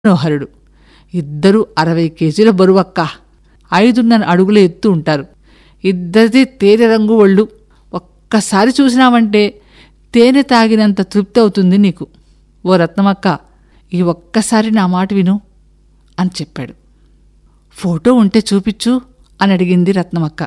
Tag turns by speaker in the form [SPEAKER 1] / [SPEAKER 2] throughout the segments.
[SPEAKER 1] మనోహరుడు ఇద్దరు అరవై కేజీల బరువక్క ఐదున్నర అడుగుల ఎత్తు ఉంటారు ఇద్దరిది తేనె రంగు ఒళ్ళు ఒక్కసారి చూసినావంటే తేనె తాగినంత తృప్తి అవుతుంది నీకు ఓ రత్నమక్క ఈ ఒక్కసారి నా మాట విను అని చెప్పాడు ఫోటో ఉంటే చూపించు అని అడిగింది రత్నమక్క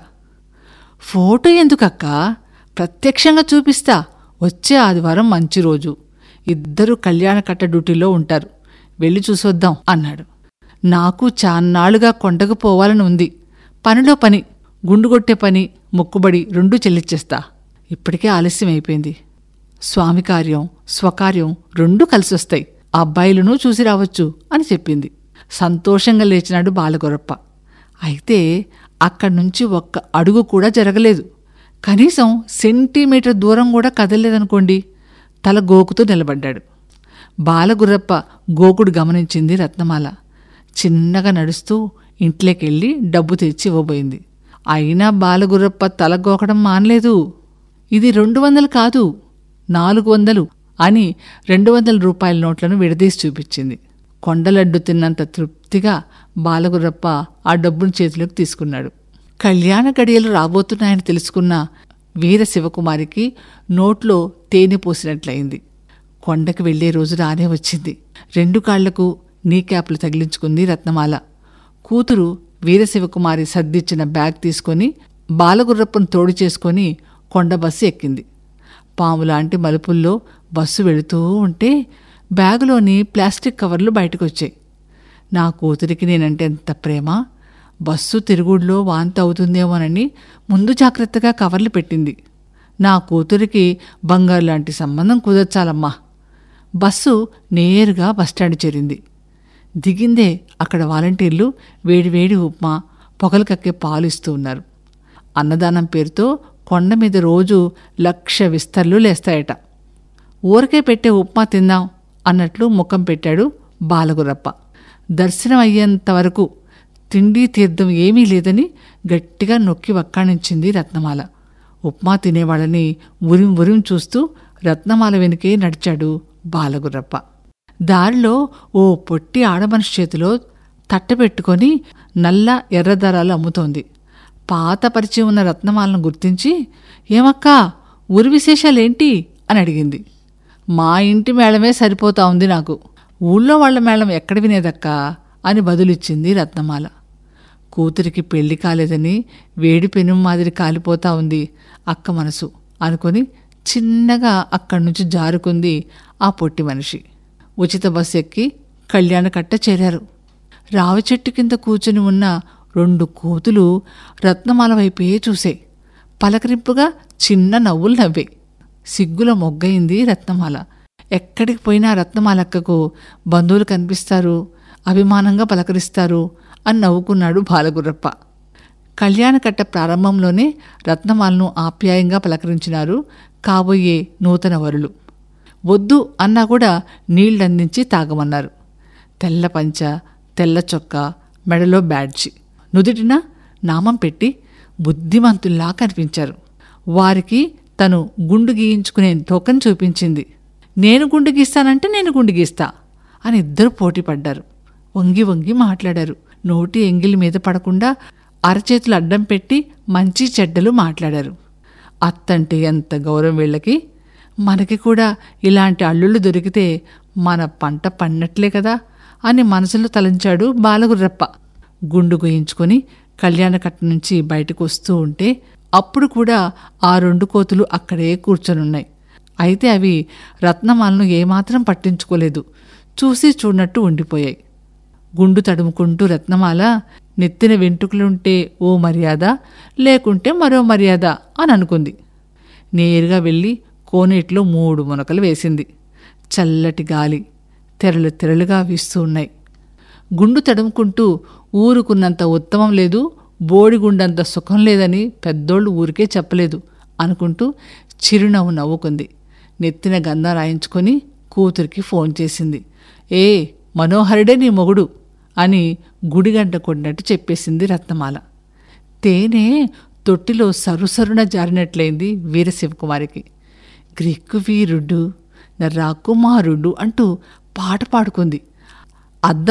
[SPEAKER 1] ఫోటో ఎందుకక్క ప్రత్యక్షంగా చూపిస్తా వచ్చే ఆదివారం మంచి రోజు ఇద్దరు కళ్యాణ కట్ట డ్యూటీలో ఉంటారు వెళ్ళి చూసొద్దాం అన్నాడు నాకు చాన్నాళ్లుగా కొండకు పోవాలని ఉంది పనిలో పని గుండు కొట్టే పని మొక్కుబడి రెండూ చెల్లిచ్చేస్తా ఇప్పటికే ఆలస్యం అయిపోయింది స్వామి కార్యం స్వకార్యం రెండూ కలిసొస్తాయి ఆ అబ్బాయిలను చూసి రావచ్చు అని చెప్పింది సంతోషంగా లేచినాడు బాలగొరప్ప అయితే అక్కడి నుంచి ఒక్క అడుగు కూడా జరగలేదు కనీసం సెంటీమీటర్ దూరం కూడా కదలలేదనుకోండి తల గోకుతూ నిలబడ్డాడు బాలగుర్రప్ప గోకుడు గమనించింది రత్నమాల చిన్నగా నడుస్తూ ఇంట్లోకెళ్ళి డబ్బు తెచ్చి ఇవ్వబోయింది అయినా బాలగుర్రప్ప తల గోకడం మానలేదు ఇది రెండు వందలు కాదు నాలుగు వందలు అని రెండు వందల రూపాయల నోట్లను విడదీసి చూపించింది కొండలడ్డు తిన్నంత తృప్తిగా బాలగుర్రప్ప ఆ డబ్బును చేతిలోకి తీసుకున్నాడు కళ్యాణ గడియలు రాబోతున్నాయని తెలుసుకున్న వీర శివకుమారికి నోట్లో తేనె పోసినట్లయింది కొండకు వెళ్లే రోజు రానే వచ్చింది రెండు కాళ్లకు నీ క్యాప్లు తగిలించుకుంది రత్నమాల కూతురు వీరశివకుమారి సర్దిచ్చిన బ్యాగ్ తీసుకొని బాలగుర్రప్పను తోడు చేసుకొని కొండ బస్సు ఎక్కింది పాములాంటి మలుపుల్లో బస్సు వెళుతూ ఉంటే బ్యాగులోని ప్లాస్టిక్ కవర్లు బయటకు వచ్చాయి నా కూతురికి నేనంటే ఎంత ప్రేమ బస్సు తిరుగుడులో వాంతి అవుతుందేమోనని ముందు జాగ్రత్తగా కవర్లు పెట్టింది నా కూతురికి బంగారు లాంటి సంబంధం కుదర్చాలమ్మా బస్సు నేరుగా బస్టాండ్ చేరింది దిగిందే అక్కడ వాలంటీర్లు వేడివేడి ఉప్మా పొగలు కక్కే పాలు ఇస్తూ ఉన్నారు అన్నదానం పేరుతో కొండ మీద రోజు లక్ష విస్తర్లు లేస్తాయట ఊరకే పెట్టే ఉప్మా తిందాం అన్నట్లు ముఖం పెట్టాడు బాలగురప్ప దర్శనం అయ్యేంత వరకు తిండి తీర్థం ఏమీ లేదని గట్టిగా నొక్కి వక్కాణించింది రత్నమాల ఉప్మా తినేవాళ్ళని ఉరిం ఉరిం చూస్తూ రత్నమాల వెనుకే నడిచాడు బాలగుర్రప్ప దారిలో ఓ పొట్టి ఆడమనిషి చేతిలో తట్టపెట్టుకొని నల్ల ఎర్రదారాలు అమ్ముతోంది పాత పరిచయం ఉన్న రత్నమాలను గుర్తించి ఏమక్కా ఊరి విశేషాలేంటి అని అడిగింది మా ఇంటి మేళమే సరిపోతా ఉంది నాకు ఊళ్ళో వాళ్ళ మేళం ఎక్కడ వినేదక్కా అని బదులిచ్చింది రత్నమాల కూతురికి పెళ్లి కాలేదని వేడి పెనుం మాదిరి కాలిపోతా ఉంది అక్క మనసు అనుకొని చిన్నగా అక్కడి నుంచి జారుకుంది ఆ పొట్టి మనిషి ఉచిత బస్సు ఎక్కి కళ్యాణ కట్ట చేరారు రావి చెట్టు కింద కూర్చుని ఉన్న రెండు కోతులు రత్నమాల వైపే చూసాయి పలకరింపుగా చిన్న నవ్వులు నవ్వాయి సిగ్గుల మొగ్గయింది రత్నమాల ఎక్కడికి పోయినా రత్నమాలక్కకు బంధువులు కనిపిస్తారు అభిమానంగా పలకరిస్తారు అని నవ్వుకున్నాడు బాలగుర్రప్ప కళ్యాణకట్ట ప్రారంభంలోనే రత్నమాలను ఆప్యాయంగా పలకరించినారు కాబోయే నూతన వరులు వద్దు అన్నా కూడా నీళ్లందించి తాగమన్నారు తెల్ల పంచ తెల్ల చొక్కా మెడలో బ్యాడ్జి నుదుటిన నామం పెట్టి బుద్ధిమంతుల్లా కనిపించారు వారికి తను గుండు గీయించుకునే టోకన్ చూపించింది నేను గుండు గీస్తానంటే నేను గుండు గీస్తా అని ఇద్దరు పోటీ పడ్డారు వంగి వంగి మాట్లాడారు నోటి ఎంగిలి మీద పడకుండా అరచేతులు అడ్డం పెట్టి మంచి చెడ్డలు మాట్లాడారు అత్తంటే ఎంత గౌరవం వీళ్ళకి మనకి కూడా ఇలాంటి అల్లుళ్ళు దొరికితే మన పంట పండినట్లే కదా అని మనసులో తలంచాడు బాలగుర్రప్ప గుండు గోయించుకొని కళ్యాణకట్ట నుంచి బయటకు వస్తూ ఉంటే అప్పుడు కూడా ఆ రెండు కోతులు అక్కడే కూర్చొనున్నాయి అయితే అవి రత్నమాలను ఏమాత్రం పట్టించుకోలేదు చూసి చూడనట్టు ఉండిపోయాయి గుండు తడుముకుంటూ రత్నమాల నెత్తిన వెంట్రుకలుంటే ఓ మర్యాద లేకుంటే మరో మర్యాద అని అనుకుంది నేరుగా వెళ్ళి కోనేటిలో మూడు మునకలు వేసింది చల్లటి గాలి తెరలు తెరలుగా వీస్తూ ఉన్నాయి గుండు తడుముకుంటూ ఊరుకున్నంత ఉత్తమం లేదు బోడిగుండంత సుఖం లేదని పెద్దోళ్ళు ఊరికే చెప్పలేదు అనుకుంటూ చిరునవ్వు నవ్వుకుంది నెత్తిన గంధం రాయించుకొని కూతురికి ఫోన్ చేసింది ఏ మనోహరుడే నీ మొగుడు అని గుడిగంట కొడినట్టు చెప్పేసింది రత్నమాల తేనె తొట్టిలో సరుసరున జారినట్లయింది వీరశివకుమారికి గ్రీకు వీరుడు రాకుమారుడు అంటూ పాట పాడుకుంది అద్దం